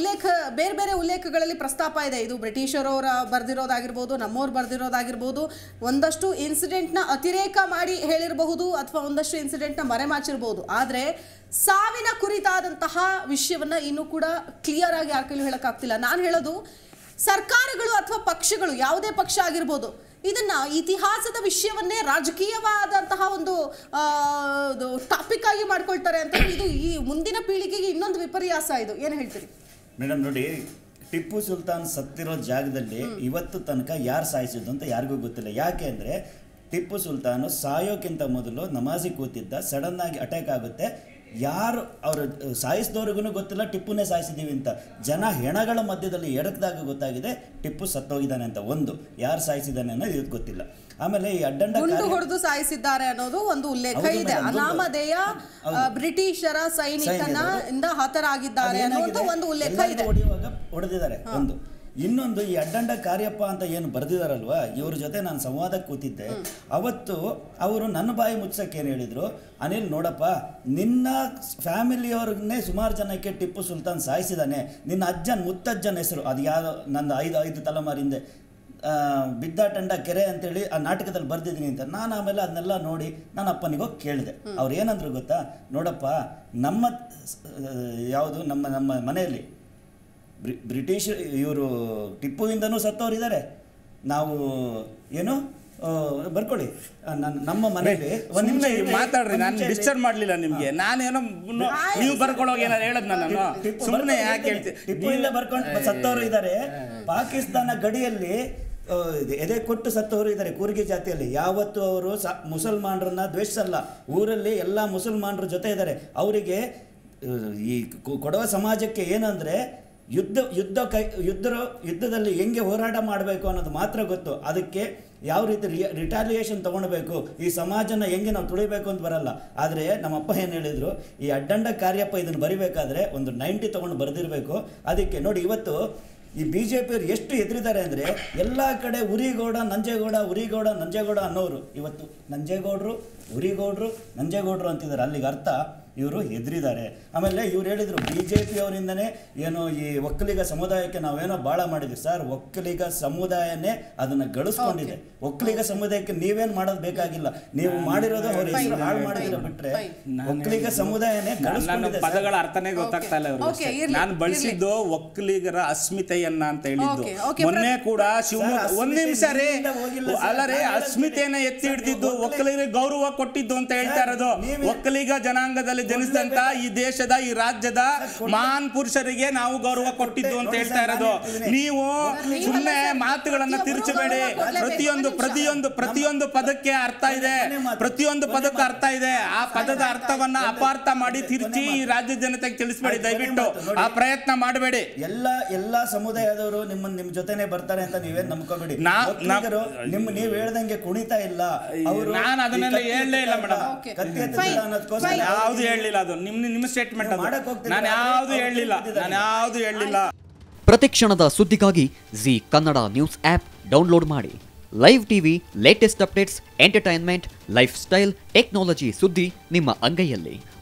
ಉಲ್ಲೇಖ ಬೇರೆ ಬೇರೆ ಉಲ್ಲೇಖಗಳಲ್ಲಿ ಪ್ರಸ್ತಾಪ ಇದೆ ಇದು ಬ್ರಿಟಿಷರವರ ಬರೆದಿರೋದಾಗಿರ್ಬೋದು ನಮ್ಮವ್ರು ಬರೆದಿರೋದಾಗಿರ್ಬೋದು ಒಂದಷ್ಟು ಇನ್ಸಿಡೆಂಟ್ನ ಅತಿರೇಕ ಮಾಡಿ ಹೇಳಿರಬಹುದು ಅಥವಾ ಒಂದಷ್ಟು ಇನ್ಸಿಡೆಂಟ್ನ ಮರೆಮಾಚಿರಬಹುದು ಆದರೆ ಸಾವಿನ ಕುರಿತಾದಂತಹ ವಿಷಯವನ್ನ ಇನ್ನೂ ಕೂಡ ಕ್ಲಿಯರ್ ಆಗಿ ಯಾರ ಕೈಲೂ ಹೇಳಕ್ಕಾಗ್ತಿಲ್ಲ ನಾನು ಹೇಳೋದು ಸರ್ಕಾರಗಳು ಅಥವಾ ಪಕ್ಷಗಳು ಯಾವುದೇ ಪಕ್ಷ ಆಗಿರ್ಬೋದು ಇದನ್ನ ಇತಿಹಾಸದ ವಿಷಯವನ್ನೇ ರಾಜಕೀಯವಾದಂತಹ ಒಂದು ಟಾಪಿಕ್ ಆಗಿ ಮಾಡ್ಕೊಳ್ತಾರೆ ಅಂತ ಇದು ಈ ಮುಂದಿನ ಪೀಳಿಗೆಗೆ ಇನ್ನೊಂದು ವಿಪರ್ಯಾಸ ಇದು ಏನು ಹೇಳ್ತೀರಿ ಮೇಡಮ್ ನೋಡಿ ಟಿಪ್ಪು ಸುಲ್ತಾನ್ ಸತ್ತಿರೋ ಜಾಗದಲ್ಲಿ ಇವತ್ತು ತನಕ ಯಾರು ಸಾಯಿಸಿದ್ದು ಅಂತ ಯಾರಿಗೂ ಗೊತ್ತಿಲ್ಲ ಯಾಕೆ ಅಂದರೆ ಟಿಪ್ಪು ಸುಲ್ತಾನು ಸಾಯೋಕ್ಕಿಂತ ಮೊದಲು ನಮಾಜಿ ಕೂತಿದ್ದ ಸಡನ್ ಆಗಿ ಅಟ್ಯಾಕ್ ಆಗುತ್ತೆ ಯಾರು ಅವರು ಸಾಯಿಸಿದವ್ರಿಗೂ ಗೊತ್ತಿಲ್ಲ ಟಿಪ್ಪುನೇ ಸಾಯಿಸಿದ್ದೀವಿ ಅಂತ ಜನ ಹೆಣಗಳ ಮಧ್ಯದಲ್ಲಿ ಎಡಕ್ದಾಗ ಗೊತ್ತಾಗಿದೆ ಟಿಪ್ಪು ಸತ್ತೋಗಿದ್ದಾನೆ ಅಂತ ಒಂದು ಯಾರು ಸಾಯಿಸಿದ್ದಾನೆ ಅನ್ನೋದು ಇದಕ್ಕೆ ಗೊತ್ತಿಲ್ಲ ಆಮೇಲೆ ಈ ಅಡ್ಡಂಡ ಗುಂಡು ಕಾರ್ಯ- ಹೊಡೆದು ಸಾಯಿಸಿದ್ದಾರೆ ಅನ್ನೋದು ಒಂದು ಉಲ್ಲೇಖ ಹೌದು ಇದೆ madam, ಗುಂಡು- ಅನಾಮಧೇಯ ಹೌದು. ಆ, ಬ್ರಿಟಿಷರ ಸೈನಿಕನ ಸೈನಿಕರು. ಇಂದ ಹತರಾಗಿದ್ದಾರೆ ಅನ್ನುವಂತ ಅದೇನಾಗಿದೆ? ಒಂದು ಉಲ್ಲೇಖ ಎಲ್ಲರಿಗೂ ಇದೆ ಹೊಡೆಯುವಾಗ ಹೊಡೆದಿದ್ದಾರೆ ಒಂದು ಇನ್ನೊಂದು ಈ ಅಡ್ಡಂಡ ಕಾರ್ಯಪ್ಪ ಅಂತ ಏನು ಬರೆದಿದಾರಲ್ವಾ ಇವ್ರ ಜೊತೆ ನಾನು ಸಂವಾದಕ್ಕೆ ಕೂತಿದ್ದೆ ಅವತ್ತು ಅವರು ನನ್ನ ಬಾಯಿ ಮುಚ್ಚಕ್ಕೆ ಏನು ಹೇಳಿದ್ರು ಅನಿಲ್ ನೋಡಪ್ಪ ನಿನ್ನ ಫ್ಯಾಮಿಲಿಯವ್ರನ್ನೇ ಸುಮಾರು ಜನಕ್ಕೆ ಟಿಪ್ಪು ಸುಲ್ತಾನ್ ಸಾಯಿಸಿದಾನೆ ನಿನ್ನ ಅಜ್ಜನ್ ಮುತ್ತಜ್ಜನ ಹೆಸರು ಅದು ಯಾವ ನನ್ನ ಐದು ಐದು ತಲೆಮಾರಿಂದ ಆ, ಬಿದ್ದಾಟಂಡ ಕೆರೆ ಅಂತೇಳಿ ಆ ನಾಟಕದಲ್ಲಿ ಬರ್ದಿದ್ದೀನಿ ಅಂತ ನಾನು ಆಮೇಲೆ ಅದನ್ನೆಲ್ಲ ನೋಡಿ ನನ್ನ ಅಪ್ಪನಿಗೆ ಹೋಗಿ ಕೇಳಿದೆ ಅವ್ರು ಏನಂದ್ರು ಗೊತ್ತಾ ನೋಡಪ್ಪ ನಮ್ಮ ಯಾವುದು ನಮ್ಮ ನಮ್ಮ ಮನೆಯಲ್ಲಿ ಬ್ರಿ ಬ್ರಿಟಿಷ್ ಇವರು ಟಿಪ್ಪುವಿಂದನೂ ಸತ್ತವರಿದ್ದಾರೆ ನಾವು ಏನು ಆ, ಬರ್ಕೊಳ್ಳಿ ಆ, ನನ್ನ- ನಮ್ಮ ಮನೆಯಲ್ಲಿ ಒಂದ್ ನಿಮಿಷ ಸುಮ್ಮನೆ ಇರ್ಲಿ, ಮಾತಾಡ್ರಿ ಒಂದ್ ನಾನು ನಿಮಿಷ ಇರ್ಲಿ. ಡಿಸ್ಟರ್ಬ್ ಮಾಡ್ಲಿಲ್ಲ ನಿಮ್ಗೆ ನಾನೇನೋ ನು- ನೀವು ಬರ್ಕೊಳ್ಳೋಗ ಏನಾರು ಹೇಳದ್ ನಾನು ಟಿಪ್ಪು ಸುಮ್ಮನೆ ಬರ್ಕೊಂಡು ಯಾಕೆ ಹೇಳ್ತೀನಿ. ಹೇಳ್ತೀನಿ ಟಿಪ್ಪುವಿಂದ ಬರ್ಕೊಂಡು ಸತ್ತವರು ಇದ್ದಾರೆ ಪಾಕಿಸ್ತಾನ ಗಡಿಯಲ್ಲಿ ಆ, ಇದು ಎದೆ ಕೊಟ್ಟು ಸತ್ತವರು ಇದ್ದಾರೆ ಕೂರ್ಗಿ ಜಾತಿಯಲ್ಲಿ ಯಾವತ್ತು ಅವರು ಸ ಮುಸಲ್ಮಾನರನ್ನ ದ್ವೇಷಿಸಲ್ಲ ಊರಲ್ಲಿ ಎಲ್ಲ ಮುಸಲ್ಮಾನರ ಜೊತೆ ಇದ್ದಾರೆ ಅವರಿಗೆ ಈ ಕೊ- ಕೊಡವ ಸಮಾಜಕ್ಕೆ ಏನಂದ್ರೆ ಯುದ್ಧ ಯುದ್ಧ ಕೈ ಯುದ್ಧ ಯುದ್ಧದಲ್ಲಿ ಹೆಂಗೆ ಹೋರಾಟ ಮಾಡಬೇಕು ಅನ್ನೋದು ಮಾತ್ರ ಗೊತ್ತು ಅದಕ್ಕೆ ಯಾವ ರೀತಿ ರಿಟಾಲಿಯೇಷನ್ ತಗೊಳ್ಬೇಕು ಈ ಸಮಾಜನ ಹೆಂಗೆ ನಾವು ತುಳಿಬೇಕು ಅಂತ ಬರಲ್ಲ ಆದರೆ ನಮ್ಮಪ್ಪ ಏನು ಹೇಳಿದ್ರು ಈ ಅಡ್ಡಂಡ ಕಾರ್ಯಪ್ಪ ಇದನ್ನು ಬರಿಬೇಕಾದ್ರೆ ಒಂದು ನೈಂಟಿ ತೊಗೊಂಡು ಬರೆದಿರಬೇಕು ಅದಕ್ಕೆ ನೋಡಿ ಇವತ್ತು ಈ ಬಿ ಜೆ ಪಿಯವರು ಎಷ್ಟು ಎದುರಿದ್ದಾರೆ ಅಂದರೆ ಎಲ್ಲ ಕಡೆ ಉರಿಗೌಡ ನಂಜೇಗೌಡ ಉರಿಗೌಡ ನಂಜೇಗೌಡ ಅನ್ನೋರು ಇವತ್ತು ನಂಜೇಗೌಡರು ಉರಿಗೌಡರು ನಂಜೇಗೌಡರು ಅಂತಿದ್ದಾರೆ ಅಲ್ಲಿಗೆ ಅರ್ಥ ಇವರು ಹೆದರಿದ್ದಾರೆ ಆಮೇಲೆ ಇವ್ರು ಹೇಳಿದರು ಬಿ ಜೆ ಪಿಯವರಿಂದನೇ ಏನು ಈ ಒಕ್ಕಲಿಗ ಸಮುದಾಯಕ್ಕೆ ನಾವೇನೋ ಭಾಳ ಮಾಡಿದ್ವಿ ಸರ್ ಒಕ್ಕಲಿಗ ಸಮುದಾಯನೇ ಅದನ್ನು ಗಳಿಸ್ಕೊಂಡಿದೆ ಒಕ್ಕಲಿಗ ಸಮುದಾಯಕ್ಕೆ ನೀವೇನು ಮಾಡೋದು ಬೇಕಾಗಿಲ್ಲ ನೀವು ಮಾಡಿರೋದು ಅವ್ರ ಹೆಸರು ಹಾಳು ಮಾಡಿದಿರ ಬಿಟ್ರೆ ಒಕ್ಕಲಿಗ ಸಮುದಾಯನೇ ನನ್ನ ಗಳಿಸ್ಕೊಂಡಿದೆ ಸರ್. ಪದಗಳ ಅರ್ಥನೇ ಗೊತ್ತಾಗ್ತಾ ಇಲ್ಲ Okay, ಅವ್ರಿಗೆ ಇರ್ಲಿ, ನಾನು ಬಳಸಿದ್ದು ಒಕ್ಕಲಿಗರ ಅಸ್ಮಿತೆಯನ್ನ ಅಂತ ಹೇಳಿದ್ದು Okay, okay, ಮೊನ್ನೆ ಕೂಡ ಶಿವಮೊಗ್ಗ ಸರ್, ಒಂದ್ ನಿಮಿಷ ರೀ ಅಸ್ಮಿತೆಯಿಂದ ಹೋಗಿಲ್ಲ ಸರ್. ಅಲ್ಲ ರೀ ನಾನು ಅಸ್ಮಿತೆಯನ್ನ ಎತ್ತಿ ಹಿಡ್ದಿದ್ದು ಒಕ್ಕಲಿಗ- ಒಕ್ಕಲಿಗರಿಗೆ ಗೌರವ ಕೊಟ್ಟಿದ್ದು ಅಂತ ಹೇಳ್ತಾ ಸರ್, ಇರೋದು ನೀವೇ- ಒಕ್ಕಲಿಗ ಜನಾಂಗದಲ್ಲಿ ಜನಿಸಿದಂತ ಈ ದೇಶದ ಈ ರಾಜ್ಯದ ಮಹಾನ್ ಪುರುಷರಿಗೆ ನಾವು ಗೌರವ ಕೊಟ್ಟಿದ್ದು ಅಂತ ಹೇಳ್ತಾ ಇರೋದು ನೀವು ಸುಮ್ಮನೆ ಮಾತುಗಳನ್ನ ತಿರುಚಬೇಡಿ ಪ್ರತಿಯೊಂದು ಪ್ರತಿಯೊಂದು ಪ್ರತಿಯೊಂದು ಪದಕ್ಕೆ ಅರ್ಥ ಇದೆ ಪ್ರತಿಯೊಂದು ಪದಕ್ಕೂ ಅರ್ಥ ಇದೆ ಆ ಪದದ ಅರ್ಥವನ್ನ ಅಪಾರ್ಥ ಮಾಡಿ ತಿರುಚಿ ಈ ರಾಜ್ಯ ಜನತೆಗೆ ತಿಳಿಸ್ಬೇಡಿ ದಯವಿಟ್ಟು ಆ ಪ್ರಯತ್ನ ಮಾಡಬೇಡಿ ಎಲ್ಲ ಎಲ್ಲ ಸಮುದಾಯದವರು ನಿಮ್ಮ ನಿಮ್ ಜೊತೆನೆ ಬರ್ತಾರೆ ಅಂತ ನೀವೇನ್ ನಂಬ್ಕೋಬೇಡಿ ನಾ- ನಾ- ಒಕ್ಕಲಿಗರು ನಿಮ್ ನೀವ್ ಹೇಳ್ದಂಗೆ ಕುಣಿತಾ ಇಲ್ಲ ಅವರು ನಾನ್ ಅದನ್ನೆಲ್ಲ ಹೇಳಲೇ ಇಲ್ಲ ಮೇಡಮ್. Okay. ಕತ್ತಿ Fine. ಎತ್ತುತ್ತಿಲ್ಲ ಅನ್ನೋದಕ್ಕೋಸ್ಕರ Fine. ಯಾವ್ದು ಹೇಳಲಿಲ್ಲ ಅದು ನಿಮ್ ನಿಮ್ಮ ಸ್ಟೇಟ್ಮೆಂಟ್ ನೀವು ಅದು ಮಾಡಕ್ ಹೋಗ್ತಿದ್ದೀರಾ? ನಾನು ಯಾವ್ದು ಅವ್ರು ಹೇಳಲಿಲ್ಲ ಹೇಳ್ತಿದ್ದಾರೆ. ನಾನು ಯಾವ್ದು ಹೇಳಲಿಲ್ಲ ಪ್ರತಿಕ್ಷಣದ ಸುದ್ದಿಗಾಗಿ Zee Kannada news app download ಮಾಡಿ live TV latest updates entertainment lifestyle technology ಸುದ್ದಿ ನಿಮ್ಮ ಅಂಗೈಯಲ್ಲಿ